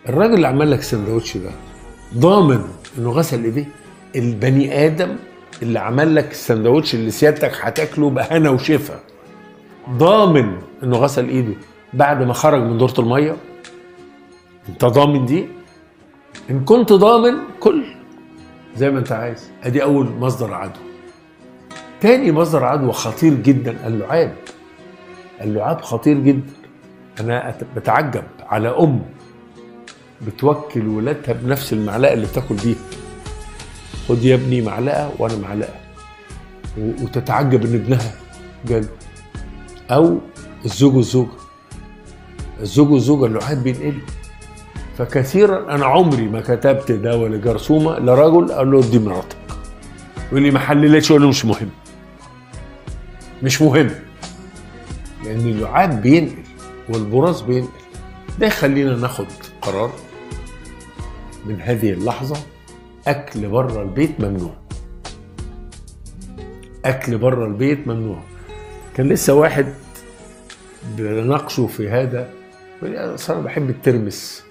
الراجل اللي عمل لك السندوتش ده ضامن انه غسل ايديه البني ادم اللي عمل لك السندوتش اللي سيادتك هتاكله بهنا وشفا ضامن انه غسل ايده بعد ما خرج من دورة المية انت ضامن دي ان كنت ضامن كل زي ما انت عايز ادي اول مصدر عدوى تاني مصدر عدوى خطير جدا اللعاب اللعاب خطير جدا انا أت- بتعجب على ام بتوكل ولادها بنفس المعلقه اللي بتاكل بيها خد يا ابني معلقه وانا معلقه و- وتتعجب ان ابنها جاله او الزوج والزوجه الزوج والزوجه اللعاب بينقلوا فكثيرا انا عمري ما كتبت دواء لجرثومه لرجل قال له دي مراتك يقول لي ما حللتش اقول له مش مهم مش مهم لان اللعاب بينقل والبراز بينقل ده يخلينا ناخد قرار من هذه اللحظه اكل بره البيت ممنوع اكل بره البيت ممنوع كان لسه واحد بناقشه في هذا يقول لي اصل انا بحب الترمس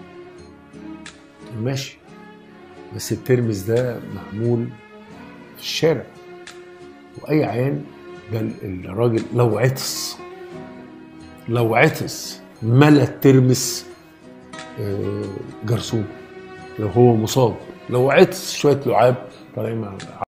ماشي بس الترمس ده معمول في الشارع واي عيان ده ال- الراجل لو عطس لو عطس ملا الترمس آه، جرثومه لو هو مصاب لو عطس شويه لعاب طالعين مع